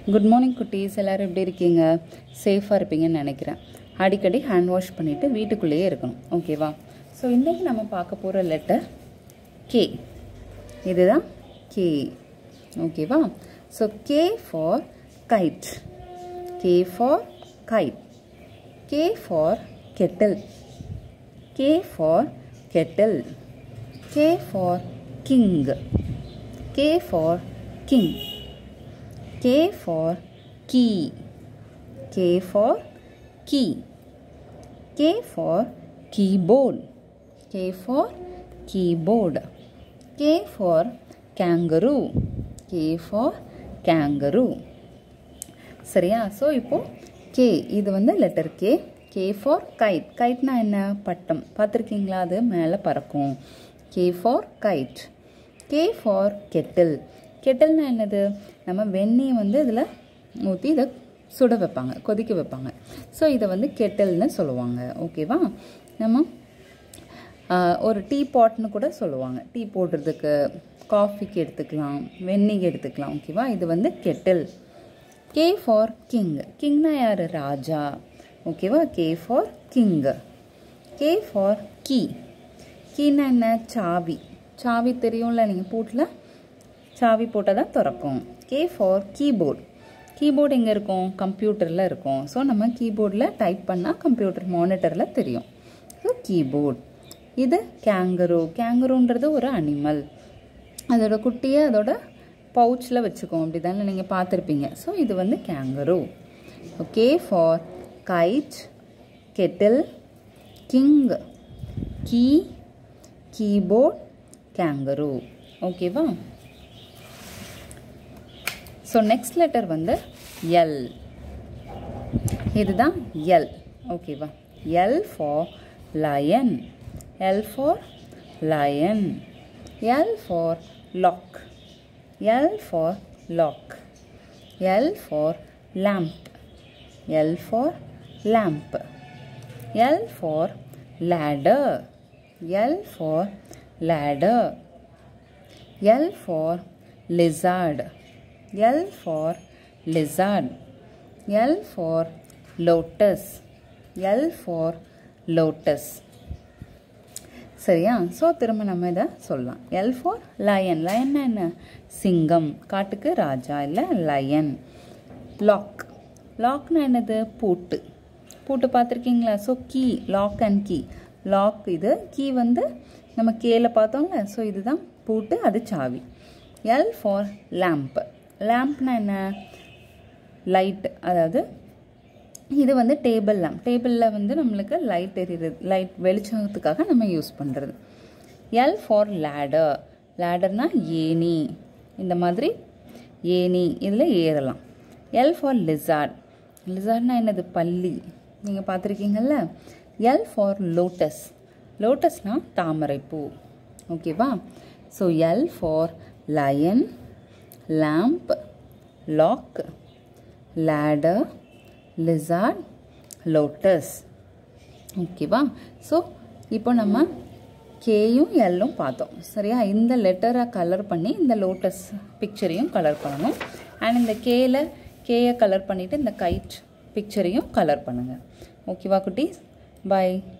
Good morning குட்டீஸ் எல்லோரும் எப்படி இருக்கீங்க சேஃபாக இருப்பீங்கன்னு நினைக்கிறேன் அடிக்கடி ஹேண்ட் வாஷ் பண்ணிவிட்டு வீட்டுக்குள்ளேயே இருக்கணும் ஓகேவா ஸோ இன்றைக்கி நம்ம பார்க்க போகிற லெட்டர் கே இதுதான் கே ஓகேவா so K for kite K for kite K for kettle K for kettle K for king K for king K for key. K for key. K for keyboard. K for keyboard. K for kangaroo. K for kangaroo. சரியா so இப்போ K இது வந்து letter K K for kite கைட்னா என்ன பட்டம் பார்த்துருக்கீங்களா அது மேலே பறக்கும் K for kite K for kettle கெட்டில்னா என்னது நம்ம வெந்நீர் வந்து இதில் ஊற்றி இதை சுட வைப்பாங்க கொதிக்க வைப்பாங்க ஸோ இதை வந்து கெட்டில்னு சொல்லுவாங்க ஓகேவா நம்ம ஒரு டீ பாட்னு கூட சொல்லுவாங்க டீ போடுறதுக்கு காஃபிக்கு எடுத்துக்கலாம் வெந்நீர் எடுத்துக்கலாம் ஓகேவா இது வந்து கெட்டில் கே ஃபார் கிங் கிங்னா யார் ராஜா ஓகேவா K for king K for key கீனா என்ன சாவி சாவி தெரியும்ல நீங்கள் பூட்டில் சாவி போட்டால் தான் திறக்கும் கே ஃபார் கீபோர்ட் கீபோர்டு எங்கே இருக்கும் கம்ப்யூட்டரில் இருக்கும் ஸோ நம்ம கீபோர்டில் டைப் பண்ணால் கம்ப்யூட்டர் மானிட்டரில் தெரியும் ஸோ கீபோர்ட் இது கேங்கரோ கேங்கரோன்றது ஒரு அனிமல் அதோட குட்டியை அதோட பவுச்சில் வச்சுக்கோம் அப்படி தானே நீங்கள் பார்த்துருப்பீங்க ஸோ இது வந்து kangaroo okay for kite kettle king key keyboard kangaroo ஓகேவா ஸோ நெக்ஸ்ட் லெட்டர் வந்து எல் இதுதான் எல் ஓகேவா L for lion L for lion L for lock L for lock L for lamp L for lamp L for ladder L for ladder L for lizard L for lizard. L for lotus. L for lotus. சரியா so திரும்ப நம்ம இதை சொல்லலாம் L for line லயன்னா என்ன சிங்கம் காட்டுக்கு ராஜா இல்லை line lock லாக்னா என்னது பூட்டு பூட்டு பார்த்துருக்கீங்களா so key lock and key lock இது கீ வந்து நம்ம கேல பார்த்தோம்ல ஸோ இதுதான் பூட்டு அது சாவி எல் ஃபார் லேம்ப் லேம்ப்னா என்ன லைட் அதாவது இது வந்து டேபிள் லேம்ப் டேபிளில் வந்து நம்மளுக்கு லைட் எரியுது லைட் வெளிச்சத்துக்காக நம்ம யூஸ் பண்ணுறது எல் ஃபார் லேடர் லேடர்னா ஏணி இந்த மாதிரி ஏணி இதில் ஏறலாம் எல் ஃபார் லிசார்ட் லிசார்ட்னா என்னது பள்ளி நீங்கள் பார்த்துருக்கீங்கல்ல எல் ஃபார் லோட்டஸ் லோட்டஸ்னால் தாமரைப்பூ ஓகேவா so L for lion lamp, lock, ladder, lizard, lotus. ஓகேவா ஸோ இப்போ நம்ம கேயும் எல்லும் பார்த்தோம் சரியா இந்த லெட்டரை கலர் பண்ணி இந்த லோட்டஸ் பிக்சரையும் கலர் பண்ணணும் அண்ட் இந்த கேல கேயை கலர் பண்ணிவிட்டு இந்த கைட் பிக்சரையும் கலர் பண்ணுங்கள் ஓகேவா குட்டீஸ் பாய்